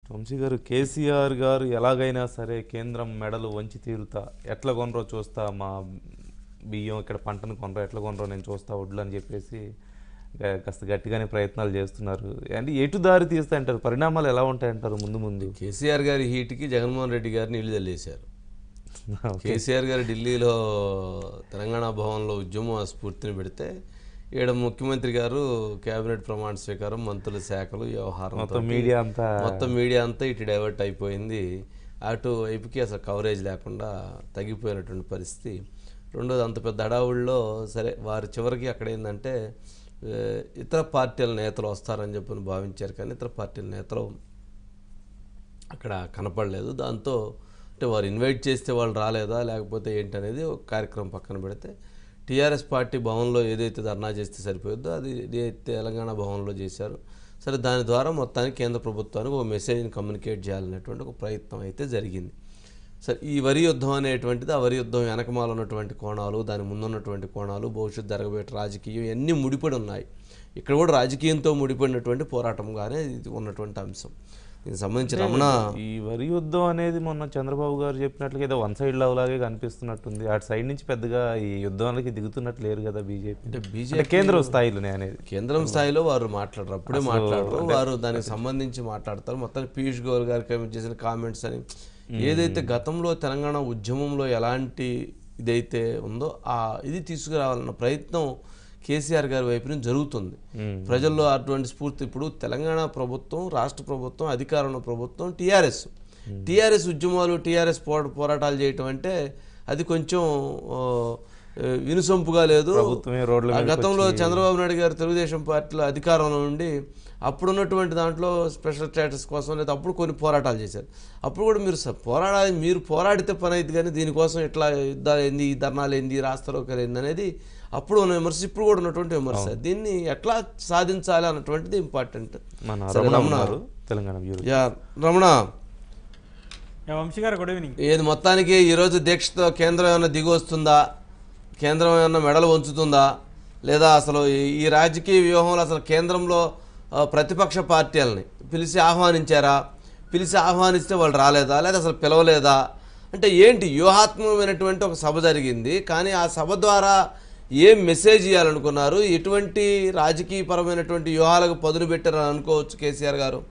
వంశీ గారు కేసీఆర్ గారు ఎలాగైనా సరే కేంద్రం మెడలు వంచి తీరుతా ఎట్లా కొనరో చూస్తా మా బియ్యం ఇక్కడ పంటను కొనరో ఎట్లా కొనరో నేను చూస్తా వడ్లు అని చెప్పేసి గ- కాస్త గట్టిగానే ప్రయత్నాలు చేస్తున్నారు అంటే ఎటు దారి తీస్తాయంటారు పరిణామాలు ఎలా ఉంటాయంటారు ముందు ముందు కేసీఆర్ గారి హీట్కి జగన్మోహన్ రెడ్డి గారిని ఇల్లు చల్లేశారు కేసీఆర్ గారు ఢిల్లీలో తెలంగాణ భవన్లో ఉద్యమం స్ఫూర్తిని పెడితే ఈడ ముఖ్యమంత్రి గారు కేబినెట్ ప్రమాణ స్వీకారం మంత్రుల శాఖలు వ్యవహారం మొత్తం మీడియా అంతా మొత్తం మీడియా అంతా ఇటు డైవర్ట్ అయిపోయింది అటు వైపుకి అసలు కవరేజ్ లేకుండా తగ్గిపోయినటువంటి పరిస్థితి రెండోది అంత పెద్ద హడావుల్లో సరే వారి చివరికి అక్కడ ఏంటంటే ఏ, ఇతర పార్టీల నేతలు వస్తారని చెప్పని భావించారు కానీ ఇతర పార్టీల నేతలు అక్కడ కనపడలేదు దాంతో అంటే వారు ఇన్వైట్ చేస్తే వాళ్ళు రాలేదా లేకపోతే ఏంటనేది ఒక కార్యక్రమం పక్కన పెడితే టీఆర్ఎస్ పార్టీ భవన్లో ఏదైతే ధర్నా చేస్తే సరిపోద్దో అది ఇది తెలంగాణ భవన్లో చేశారు సరే దాని ద్వారా మొత్తానికి కేంద్ర ప్రభుత్వానికి ఒక మెసేజ్ని కమ్యూనికేట్ చేయాలనేటువంటి ఒక ప్రయత్నం అయితే జరిగింది సరే ఈ వరి యుద్ధం అనేటువంటిది ఆ వరి యుద్ధం వెనకమాల ఉన్నటువంటి కోణాలు దాని ముందున్నటువంటి కోణాలు భవిష్యత్తు జరగబోయే రాజకీయం ఇవన్నీ ముడిపడి ఉన్నాయి ఇక్కడ కూడా రాజకీయంతో ముడిపడినటువంటి పోరాటంగానే ఇది ఉన్నటువంటి అంశం దీనికి సంబంధించి రమణ ఈ వరి యుద్ధం అనేది మొన్న చంద్రబాబు గారు చెప్పినట్లుగా ఏదో వన్ సైడ్ లవ్ లాగే కనిపిస్తున్నట్టుంది అటు సైడ్ నుంచి పెద్దగా ఈ యుద్ధాలకి దిగుతున్నట్లు లేరు కదా బీజేపీ అంటే అంటే బీజేపీ కేంద్ర స్థాయిలోనే అనేది కేంద్రం స్థాయిలో వారు మాట్లాడరు అప్పుడే మాట్లాడరు వారు దానికి సంబంధించి మాట్లాడతారు మొత్తం పీయూష్ గోయల్ గారి కమిట్ చేసిన కామెంట్స్ అని ఏదైతే గతంలో తెలంగాణ ఉద్యమంలో ఎలాంటి ఇదైతే ఉందో ఆ ఇది తీసుకురావాలన్న ప్రయత్నం కేసీఆర్ గారి వైపు నుంచి జరుగుతుంది ప్రజల్లో అటువంటి స్ఫూర్తి ఇప్పుడు తెలంగాణ ప్రభుత్వం రాష్ట్ర ప్రభుత్వం అధికారంలో ప్రభుత్వం టీఆర్ఎస్ టీఆర్ఎస్ ఉద్యమాలు టీఆర్ఎస్ పోరాటాలు చేయటం అంటే అది కొంచెం ఆ, వినుసొంపుగా లేదు ప్రభుత్వమే రోడ్ల ఆ గతంలో చంద్రబాబు నాయుడు గారు తెలుగుదేశం పార్టీలో అధికారంలో ఉండి అప్పుడున్నటువంటి దాంట్లో స్పెషల్ స్టేటస్ కోసం లేదా అప్పుడు కొన్ని పోరాటాలు చేశారు అప్పుడు కూడా మీరు స- పోరాడాలి మీరు పోరాడితే పని అయితే కానీ దీనికోసం ఇట్లా యుద్ధాలు ఏంది ఈ ధర్నాలు ఏంది ఈ రాస్తారోకలు ఏంది అనేది అప్పుడు ఉన్న విమర్శ ఇప్పుడు కూడా ఉన్నటువంటి విమర్శ దీన్ని ఎట్లా సాధించాలి అన్నటువంటిది ఇంపార్టెంట్ మన సరే, రమణ రమణ. ఉన్నారు Telangana bureau yeah Ramana yeah, Vamsi గారు గుడ్ ఈవినింగ్ ఏది మొత్తానికి ఈరోజు దీక్షతో కేంద్రం ఏమైనా దిగి వస్తుందా కేంద్రం ఏమైనా మెడలు వంచుతుందా లేదా అసలు ఈ- ఈ రాజకీయ వ్యూహంలో అసలు కేంద్రంలో ఆ, ప్రతిపక్ష పార్టీలని పిలిచి ఆహ్వానించారా పిలిచి ఆహ్వానిస్తే వాళ్ళు రాలేదా లేదా అసలు పిలవలేదా అంటే ఏంటి వ్యూహాత్మకమైనటువంటి ఒక సభ జరిగింది కానీ ఆ సభ ద్వారా ఏం మెసేజ్ ఇవ్వాలనుకున్నారు ఎటువంటి రాజకీయపరమైనటువంటి వ్యూహాలకు పదును పెట్టారని అనుకోవచ్చు కేసీఆర్ గారు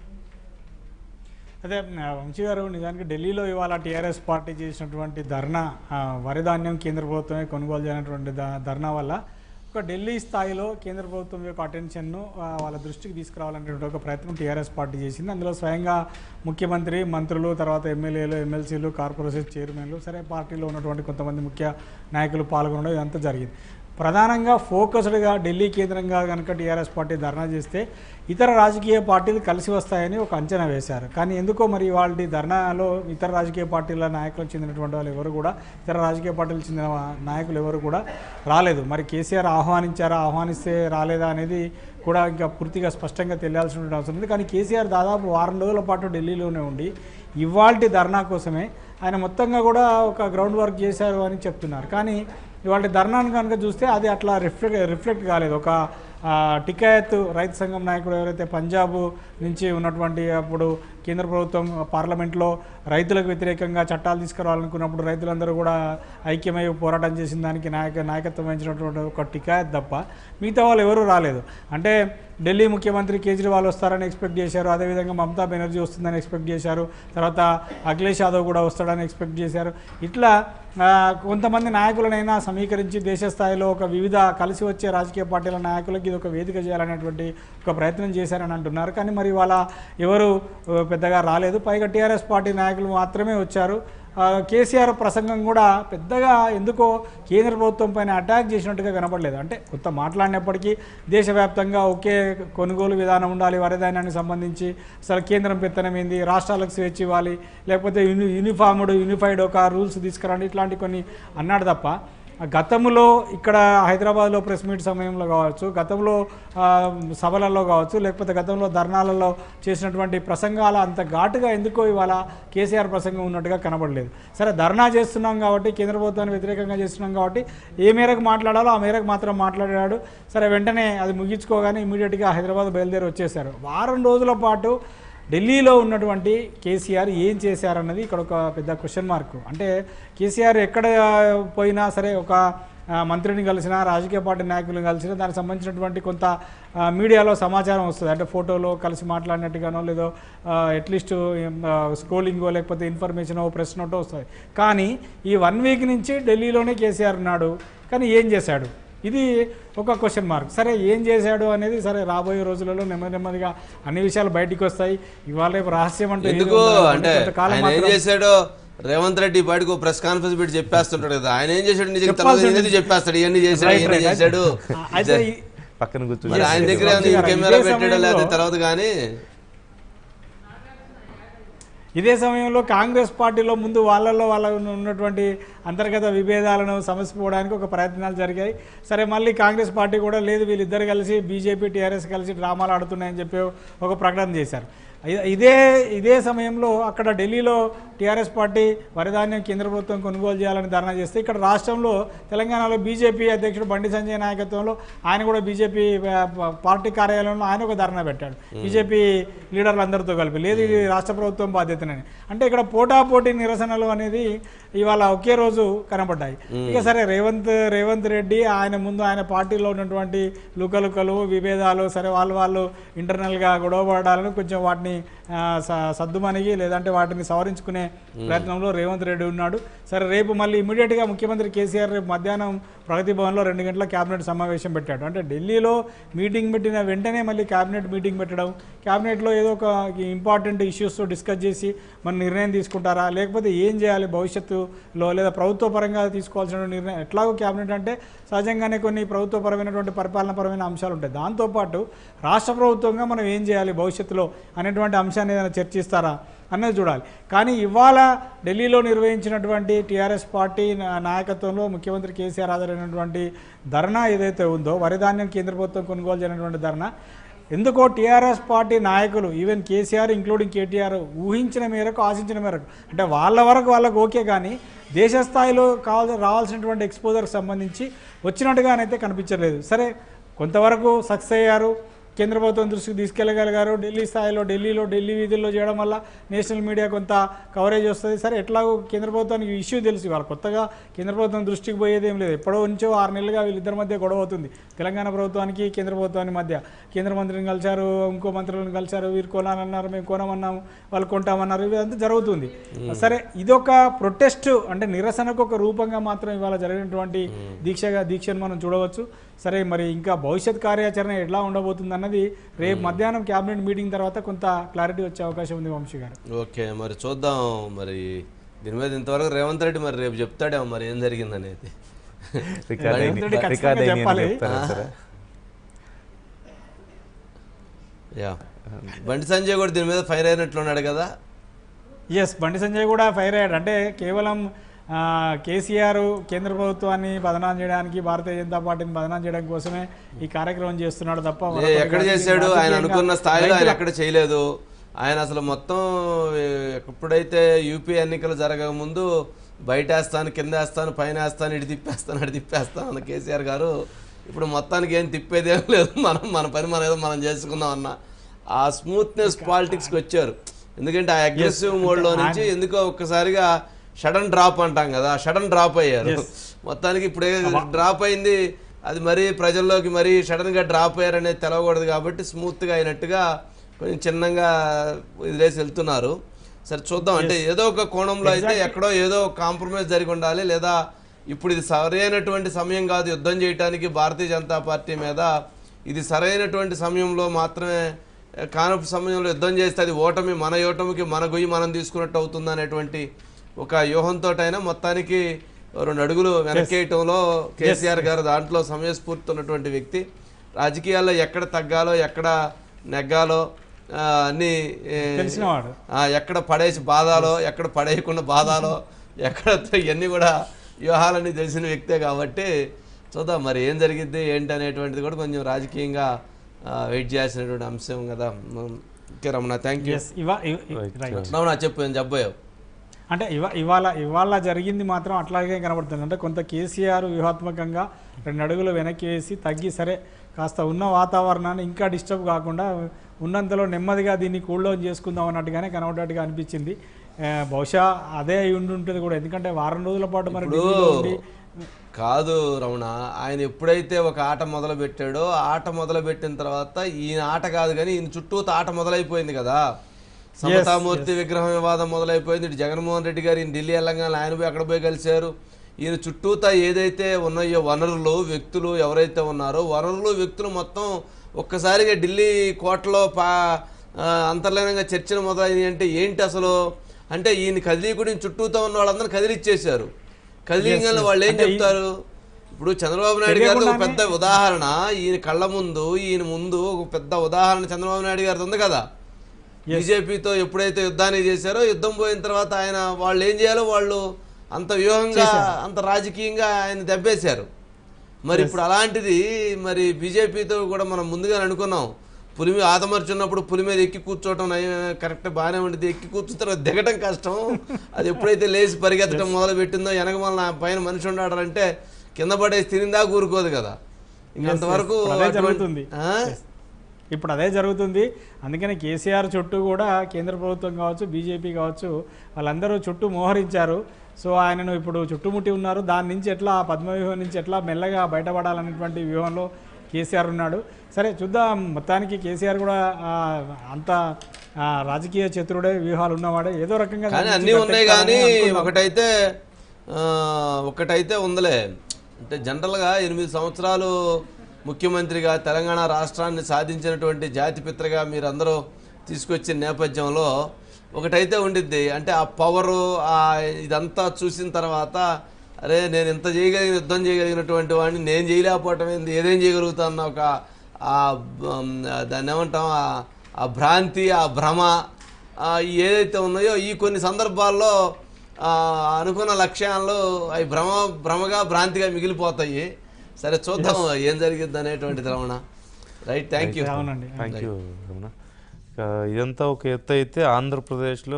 అదే ఆ, వంశీ గారు నిజానికి ఢిల్లీలో ఇవాళ టీఆర్ఎస్ పార్టీ చేసినటువంటి ధర్నా ఆ, వరి ధాన్యం కేంద్ర ప్రభుత్వమే కొనుగోలు చేయనటువంటి ధ- ధర్నా వల్ల ఒక ఢిల్లీ స్థాయిలో కేంద్ర ప్రభుత్వం యొక్క అటెన్షన్ను ఆ, వాళ్ళ దృష్టికి తీసుకురావాలనేటువంటి ఒక ప్రయత్నం టీఆర్ఎస్ పార్టీ చేసింది అందులో స్వయంగా ముఖ్యమంత్రి మంత్రులు తర్వాత ఎమ్మెల్యేలు ఎమ్మెల్సీలు కార్పొరేషన్ చైర్మన్లు సరే పార్టీలో ఉన్నటువంటి కొంతమంది ముఖ్య నాయకులు పాల్గొనడం ఇదంతా జరిగింది ప్రధానంగా ఫోకస్డ్గా ఢిల్లీ కేంద్రంగా కనుక టీఆర్ఎస్ పార్టీ ధర్నా చేస్తే ఇతర రాజకీయ పార్టీలు కలిసి వస్తాయని ఒక అంచనా వేశారు కానీ ఎందుకో మరి వాళ్ళ ధర్నాలో ఇతర రాజకీయ పార్టీల నాయకులకు చెందినటువంటి వాళ్ళు ఎవరు కూడా ఇతర రాజకీయ పార్టీలకు చెందిన నాయకులు ఎవరు కూడా రాలేదు మరి కేసీఆర్ ఆహ్వానించారా ఆహ్వానిస్తే రాలేదా అనేది కూడా ఇంకా పూర్తిగా స్పష్టంగా తెలియాల్సిన అవసరం ఉంది కానీ కేసీఆర్ దాదాపు వారం రోజుల పాటు ఢిల్లీలోనే ఉండి ఇవాల్టి ధర్నా కోసమే ఆయన మొత్తంగా కూడా ఒక గ్రౌండ్ వర్క్ చేశారు అని చెప్తున్నారు కానీ ఇవాళ ధర్నాను కనుక చూస్తే అది అట్లా రిఫ్లెక్ట్ రిఫ్లెక్ట్ కాలేదు ఒక ఆ, టికాయత్ రైతు సంఘం నాయకుడు ఎవరైతే పంజాబ్ నుంచి ఉన్నటువంటి అప్పుడు కేంద్ర ప్రభుత్వం పార్లమెంట్లో రైతులకు వ్యతిరేకంగా చట్టాలు తీసుకురావాలనుకున్నప్పుడు రైతులందరూ కూడా ఐక్యమై పోరాటం చేసిన దానికి నాయక నాయకత్వం వహించినటువంటి ఒక టికాయత్ తప్ప మిగతా వాళ్ళు ఎవరూ రాలేదు అంటే ఢిల్లీ ముఖ్యమంత్రి కేజ్రీవాల్ వస్తారని ఎక్స్పెక్ట్ చేశారు అదేవిధంగా మమతా బెనర్జీ వస్తుందని ఎక్స్పెక్ట్ చేశారు తర్వాత అఖిలేష్ యాదవ్ కూడా వస్తాడని ఎక్స్పెక్ట్ చేశారు ఇట్లా ఆ, కొంతమంది నాయకులనైనా సమీకరించి దేశ స్థాయిలో ఒక వివిధ కలిసి వచ్చే రాజకీయ పార్టీల నాయకులకి ఇది ఒక వేదిక చేయాలనేటువంటి ఒక ప్రయత్నం చేశారని అంటున్నారు కానీ మరి వాళ్ళ ఎవరు ఆ, పెద్దగా రాలేదు పైగా టీఆర్ఎస్ పార్టీ నాయకులు మాత్రమే వచ్చారు ఆ, కేసీఆర్ ప్రసంగం కూడా పెద్దగా ఎందుకో కేంద్ర ప్రభుత్వం పైన అటాక్ చేసినట్టుగా కనపడలేదు అంటే కొంత మాట్లాడినప్పటికీ దేశవ్యాప్తంగా ఒకే కొనుగోలు విధానం ఉండాలి వరదానానికి సంబంధించి అసలు కేంద్రం పెత్తనం ఏంది రాష్ట్రాలకు స్వేచ్ఛ ఇవ్వాలి లేకపోతే యూని యూనిఫామ్డ్ యూనిఫైడ్ ఒక రూల్స్ తీసుకురండి ఇట్లాంటి కొన్ని అన్నాడు తప్ప ఆ గతంలో ఇక్కడ హైదరాబాద్లో ప్రెస్ మీట్ సమయంలో కావచ్చు గతంలో ఆ, సభలలో కావచ్చు లేకపోతే గతంలో ధర్నాలలో చేసినటువంటి ప్రసంగాల అంత ఘాటుగా ఎందుకో ఇవాళ కేసీఆర్ ప్రసంగం ఉన్నట్టుగా కనబడలేదు సరే ధర్నా చేస్తున్నాం కాబట్టి కేంద్ర ప్రభుత్వాన్ని వ్యతిరేకంగా చేస్తున్నాం కాబట్టి ఏ మేరకు మాట్లాడాలో ఆ మేరకు మాత్రం మాట్లాడాడు సరే వెంటనే అది ముగించుకోగానే ఇమీడియట్గా హైదరాబాద్ బయలుదేరి వచ్చేశారు వారం రోజుల పాటు ఢిల్లీలో ఉన్నటువంటి కేసీఆర్ ఏం చేశారన్నది ఇక్కడ ఒక పెద్ద క్వశ్చన్ మార్క్ అంటే కేసీఆర్ ఎక్కడ పోయినా సరే ఒక ఆ, మంత్రిని కలిసినా రాజకీయ పార్టీ నాయకులను కలిసినా దానికి సంబంధించినటువంటి కొంత ఆ, మీడియాలో సమాచారం వస్తుంది అంటే ఫోటోలో కలిసి మాట్లాడినట్టుగానో లేదో అట్లీస్ట్ స్క్రోలింగో లేకపోతే ఇన్ఫర్మేషనో ప్రెస్ నోటో వస్తుంది కానీ ఈ వన్ వీక్ నుంచి ఢిల్లీలోనే కేసీఆర్ ఉన్నాడు కానీ ఏం చేశాడు ఇది ఒక క్వశ్చన్ మార్క్ సరే ఏం చేశాడు అనేది సరే రాబోయే రోజులలో నెమ్మది నెమ్మదిగా అన్ని విషయాలు బయటికి వస్తాయి ఇవాళ రేపు రహస్యం అంటే ఏది ఎందుకు ఉండదు. అంటే కొంతకాలం ఆయన ఏం మాత్రం- చేశాడో రేవంత్ రెడ్డి బయటకు ప్రెస్ కాన్ఫరెన్స్ పెట్టి చెప్పేస్తుంటాడు కదా ఆయన ఏం చేశాడు నిజంగా చెప్పాల్సి తెలియదు ఉంటుంది. చెప్పేస్తాడు ఇవన్నీ చేశాడు Right, ఇవన్నీ right. చేశాడు ఆ, అయితే ఈ- పక్కన కూర్చొని మరి ఆయన yes, దగ్గర yes, ఏమైనా yes. కెమెరా ఇదే పెట్టాడో లేదా సమయంలో- తర్వాత కానీ ఇదే సమయంలో కాంగ్రెస్ పార్టీలో ముందు వాళ్ళల్లో వాళ్ళ ఉన్నటువంటి అంతర్గత విభేదాలను సమసిపోవడానికి ఒక ప్రయత్నాలు జరిగాయి సరే మళ్ళీ కాంగ్రెస్ పార్టీ కూడా లేదు వీళ్ళిద్దరు కలిసి బీజేపీ టీఆర్ఎస్ కలిసి డ్రామాలు ఆడుతున్నాయని చెప్పి ఒక ప్రకటన చేశారు ఇ- ఇదే ఇదే సమయంలో అక్కడ ఢిల్లీలో టీఆర్ఎస్ పార్టీ వరిధాన్యం కేంద్ర ప్రభుత్వం కొనుగోలు చేయాలని ధర్నా చేస్తే ఇక్కడ రాష్ట్రంలో తెలంగాణలో బీజేపీ అధ్యక్షుడు బండి సంజయ్ నాయకత్వంలో ఆయన కూడా బీజేపీ పార్టీ కార్యాలయంలో ఆయన ఒక ధర్నా పెట్టాడు బీజేపీ లీడర్లు అందరితో కలిపి లేదు ఇది రాష్ట్ర ప్రభుత్వం బాధ్యతనని అంటే ఇక్కడ పోటాపోటీ నిరసనలు అనేది ఇవాళ ఒకే రోజు కనబడ్డాయి ఇక సరే రేవంత్ రేవంత్ రెడ్డి ఆయన ముందు ఆయన పార్టీలో ఉన్నటువంటి లుకలుకలు విభేదాలు సరే వాళ్ళు వాళ్ళు ఇంటర్నల్గా గొడవ పడాలని కొంచెం వాటిని ఆ, స- సద్దుమణిగి లేదంటే వాటిని సవరించుకునే ప్రయత్నంలో రేవంత్ రెడ్డి ఉన్నాడు సరే రేపు మళ్ళీ ఇమీడియట్గా ముఖ్యమంత్రి కేసీఆర్ రేపు మధ్యాహ్నం ప్రగతి భవన్లో రెండు గంటల కేబినెట్ సమావేశం పెట్టాడు అంటే ఢిల్లీలో మీటింగ్ పెట్టిన వెంటనే మళ్ళీ కేబినెట్ మీటింగ్ పెట్టడం కేబినెట్లో ఏదో ఒక ఇంపార్టెంట్ ఇష్యూస్ డిస్కస్ చేసి మన నిర్ణయం తీసుకుంటారా లేకపోతే ఏం చేయాలి భవిష్యత్తులో లేదా ప్రభుత్వ పరంగా తీసుకోవాల్సిన నిర్ణయం ఎట్లాగో కేబినెట్ అంటే సహజంగానే కొన్ని ప్రభుత్వపరమైనటువంటి పరిపాలనపరమైన అంశాలు ఉంటాయి దాంతోపాటు రాష్ట్ర ప్రభుత్వంగా మనం ఏం చేయాలి భవిష్యత్తులో అనేటువంటి అంశాన్ని ఏదైనా చర్చిస్తారా అన్నది చూడాలి కానీ ఇవాళ ఢిల్లీలో నిర్వహించినటువంటి టీఆర్ఎస్ పార్టీ నా- నాయకత్వంలో ముఖ్యమంత్రి కేసీఆర్ హాజరైనటువంటి ధర్నా ఏదైతే ఉందో వరిధాన్యం కేంద్ర ప్రభుత్వం కొనుగోలు చేయనటువంటి ధర్నా ఎందుకో టీఆర్ఎస్ పార్టీ నాయకులు ఈవెన్ కేసీఆర్ ఇంక్లూడింగ్ కేటీఆర్ ఊహించిన మేరకు ఆశించిన మేరకు అంటే వాళ్ళ వరకు వాళ్ళకు ఓకే కానీ దేశ స్థాయిలో కావాల్సి రావాల్సినటువంటి ఎక్స్పోజర్కి సంబంధించి వచ్చినట్టుగానైతే కనిపించలేదు సరే కొంతవరకు సక్సెస్ అయ్యారు కేంద్ర ప్రభుత్వం దృష్టికి తీసుకెళ్ళగలిగారు ఢిల్లీ స్థాయిలో ఢిల్లీలో ఢిల్లీ వీధుల్లో చేయడం వల్ల నేషనల్ మీడియా కొంత కవరేజ్ వస్తుంది సరే ఎట్లాగో కేంద్ర ప్రభుత్వానికి ఇష్యూ తెలుసు వాళ్ళు కొత్తగా కేంద్ర ప్రభుత్వం దృష్టికి పోయేది ఏం లేదు ఎప్పుడో నుంచో ఆరు నెలలుగా వీళ్ళిద్దరి మధ్య గొడవ అవుతుంది తెలంగాణ ప్రభుత్వానికి కేంద్ర ప్రభుత్వానికి మధ్య కేంద్ర మంత్రిని కలిశారు ఇంకో మంత్రులను కలిశారు వీరు కొనాలన్నారు మేము కొనమన్నాము వాళ్ళు కొంటామన్నారు ఇదంతా జరుగుతుంది సరే ఇదొక ప్రొటెస్ట్ అంటే నిరసనకు ఒక రూపంగా మాత్రం ఇవాళ జరిగినటువంటి దీక్షగా దీక్షను మనం చూడవచ్చు సరే మరి ఇంకా భవిష్యత్ కార్యాచరణ ఎట్లా ఉండబోతుంది అన్నది రేపు మధ్యాహ్నం క్యాబినెట్ మీటింగ్ తర్వాత కొంత క్లారిటీ వచ్చే అవకాశం ఉంది వంశీ గారు ఓకే మరి చూద్దాం మరి దీని మీద ఇంతవరకు రేవంత్ రెడ్డి మరి రేపు చెప్తాడేమో మరి ఏం జరిగిందనేది రికార్డ్ రేవంత్ రెడ్డి అయింది ఖచ్చితంగా రికార్డ్ అయింది అని చెప్పాలి. చెప్తారా సరే యా బండి సంజయ్ కూడా దీని మీద ఫైర్ అయినట్లున్నాడు కదా ఎస్ బండి సంజయ్ కూడా ఫైర్ అయ్యాడు అంటే కేవలం ఆ, కేసీఆర్ కేంద్ర ప్రభుత్వాన్ని బదనాం చేయడానికి భారతీయ జనతా పార్టీని బదనాం చేయడం కోసమే ఈ కార్యక్రమం చేస్తున్నాడు తప్ప ఏ, మరొకటి ఎక్కడ కాదు. చేశాడు ఆయన రాజకీయంగా అనుకున్న స్థాయిలో ఆయన రైతుల- ఎక్కడ చేయలేదు ఆయన అసలు మొత్తం ఏ, ఎప్పుడైతే యూపీ ఎన్నికలు జరగక ముందు బయట వేస్తాను కింద వేస్తాను పైన వేస్తాను ఇటు తిప్పేస్తాను అటు తిప్పేస్తాను అన్న కేసీఆర్ గారు ఇప్పుడు మొత్తానికి ఏం తిప్పేది ఏం లేదు మనం మన పని మనం ఏదో మనం చేసుకుందాం అన్న ఆ స్మూత్నెస్ పాలిటిక్స్కి వచ్చారు ఎందుకంటే ఆ అగ్రెసివ్ మోడ్లో నుంచి ఎందుకో ఒక్కసారిగా సడన్ డ్రాప్ అంటాం కదా సడన్ డ్రాప్ అయ్యారు మొత్తానికి ఇప్పుడు డ్రాప్ అయింది అది మరీ ప్రజల్లోకి మరీ సడన్గా డ్రాప్ అయ్యారనేది తెలవకూడదు కాబట్టి స్మూత్గా అయినట్టుగా కొంచెం చిన్నగా వదిలేసి వెళ్తున్నారు సరే చూద్దాం అంటే ఏదో ఒక కోణంలో అయితే ఎక్కడో ఏదో కాంప్రమైజ్ జరిగి ఉండాలి లేదా ఇప్పుడు ఇది సరైనటువంటి సమయం కాదు యుద్ధం చేయడానికి భారతీయ జనతా పార్టీ మీద ఇది సరైనటువంటి సమయంలో మాత్రమే కానపు సమయంలో యుద్ధం చేస్తే అది ఓటమి మన ఓటమికి మన గొయ్యి మనం తీసుకున్నట్టు అవుతుంది అనేటువంటి ఒక వ్యూహంతో అయినా మొత్తానికి రెండు అడుగులు వెనకేయటంలో కేసీఆర్ గారు దాంట్లో సమయస్ఫూర్తి ఉన్నటువంటి వ్యక్తి రాజకీయాల్లో ఎక్కడ తగ్గాలో ఎక్కడ నెగ్గాలో ఆ, అన్ని ఏ, తెలిసినవాడు. ఆ, ఎక్కడ పడేసి బాధాలో ఎక్కడ పడేయకుండా బాధాలో ఎక్కడ ఇవన్నీ కూడా వ్యూహాలన్నీ తెలిసిన వ్యక్తే కాబట్టి చూద్దాం మరి ఏం జరిగిద్ది ఏంటి అనేటువంటిది కూడా కొంచెం రాజకీయంగా వెయిట్ చేయాల్సినటువంటి అంశం కదా మ్, okay Ramana thank you yes ఇవా ఇవ- ఇ- రైట్ రమణ చెప్పు ఏం చెప్పబోయావు అంటే ఇవా ఇవాళ ఇవాళ జరిగింది మాత్రం అట్లాగే కనబడుతుంది అంటే కొంత కేసీఆర్ వ్యూహాత్మకంగా రెండు అడుగులు వెనక్కి వేసి తగ్గి సరే కాస్త ఉన్న వాతావరణాన్ని ఇంకా డిస్టర్బ్ కాకుండా ఉన్నంతలో నెమ్మదిగా దీన్ని కూల్ డౌన్ చేసుకుందాం అన్నట్టుగానే కనబడ్డట్టుగా అనిపించింది ఆ, బహుశా అదే అయి ఉండి ఉంటుంది కూడా ఎందుకంటే వారం రోజుల పాటు మరి ఇప్పుడు ఢిల్లీలో ఉండి కాదు రమణ ఆయన ఎప్పుడైతే ఒక ఆట మొదలు పెట్టాడో ఆ ఆట మొదలు పెట్టిన తర్వాత ఈయన ఆట కాదు కానీ ఈయన చుట్టూ ఆట మొదలైపోయింది కదా సమతామూర్తి విగ్రహం వివాదం మొదలైపోయింది ఇటు జగన్మోహన్ రెడ్డి గారు ఈయన ఢిల్లీ వెళ్ళంగానే ఆయన పోయి అక్కడ పోయి కలిశారు ఈయన చుట్టూతా ఏదైతే ఉన్నాయో వనరులు వ్యక్తులు ఎవరైతే ఉన్నారో వనరులు వ్యక్తులు మొత్తం ఒక్కసారిగా ఢిల్లీ కోటలో పా ఆ, అంతర్లీనంగా చర్చలు మొదలైనవి అంటే ఏంటి అసలు అంటే ఈయన కదిలీకుడిని చుట్టూతో ఉన్న వాళ్ళందరూ కదిలిచ్చేశారు కదిలింగంలో వాళ్ళు ఏం చెప్తారు ఇప్పుడు చంద్రబాబు నాయుడు గారు ఒక పెద్ద ఉదాహరణ ఈయన కళ్ళ ముందు ఈయన ముందు ఒక పెద్ద ఉదాహరణ చంద్రబాబు నాయుడు గారిది ఉంది కదా బీజేపీతో ఎప్పుడైతే యుద్ధాన్ని చేశారో యుద్ధం పోయిన తర్వాత ఆయన వాళ్ళు ఏం చేయాలో వాళ్ళు అంత వ్యూహంగా అంత రాజకీయంగా ఆయన దెబ్బేశారు మరి ఇప్పుడు అలాంటిది మరి బీజేపీతో కూడా మనం ముందుగా అనుకున్నాం పులి మీద ఆదమర్చున్నప్పుడు పులి మీద ఎక్కి కూర్చోవటం నయం- కరెక్ట్ బాగానే ఉండేది ఎక్కి కూర్చున్న తర్వాత దిగటం కష్టం అది ఎప్పుడైతే లేచి పరిగెత్తడం మొదలు పెట్టిందో వెనక మన పైన మనిషి ఉన్నాడంటే కింద పడేసి తినిందా కూరుకోదు కదా ఇంకంతవరకు ఇప్పుడు అదే అటువంటి- జరుగుతుంది. ఆ? ఇప్పుడు అదే జరుగుతుంది అందుకని కేసీఆర్ చుట్టూ కూడా కేంద్ర ప్రభుత్వం కావచ్చు బీజేపీ కావచ్చు వాళ్ళందరూ చుట్టూ మోహరించారు సో ఆయనను ఇప్పుడు చుట్టుముట్టి ఉన్నారు దాని నుంచి ఎట్లా ఆ పద్మవ్యూహం నుంచి ఎట్లా మెల్లగా బయటపడాలనేటువంటి వ్యూహంలో కేసీఆర్ ఉన్నాడు సరే చూద్దాం మొత్తానికి కేసీఆర్ కూడా ఆ, అంత ఆ, రాజకీయ చతురుడే వ్యూహాలు ఉన్నవాడే ఏదో రకంగా కానీ దాని అన్నీ నుంచి ఉన్నాయి కానీ గట్టెక్కాలని అనుకున్నాం. ఒకటైతే ఆ, ఒకటైతే ఉందిలే అంటే జనరల్గా ఎనిమిది సంవత్సరాలు ముఖ్యమంత్రిగా తెలంగాణ రాష్ట్రాన్ని సాధించినటువంటి జాతిపిత్రగా మీరందరూ తీసుకొచ్చిన నేపథ్యంలో ఒకటైతే ఉండిద్ది అంటే ఆ పవరు ఆ ఇదంతా చూసిన తర్వాత అరే నేను ఇంత చేయగలిగిన యుద్ధం చేయగలిగినటువంటి వాడిని నేను చేయలేకపోవటం ఏంది ఏదేం చేయగలుగుతా అన్న ఒక ఆ బ- దాన్ని ఏమంటాం ఆ- ఆ భ్రాంతి ఆ భ్రమ ఆ, ఈ ఏదైతే ఉన్నాయో ఈ కొన్ని సందర్భాల్లో ఆ, అనుకున్న లక్ష్యాలు అవి భ్రమ భ్రమగా భ్రాంతిగా మిగిలిపోతాయి సరే చూద్దాం ఏం జరిగిద్ది అనేటువంటిది రమణ రైట్ థ్యాంక్ యూ అవునండి థ్యాంక్ యూ రమణ ఇక ఇదంతా ఒక ఎత్తు అయితే ఆంధ్రప్రదేశ్లో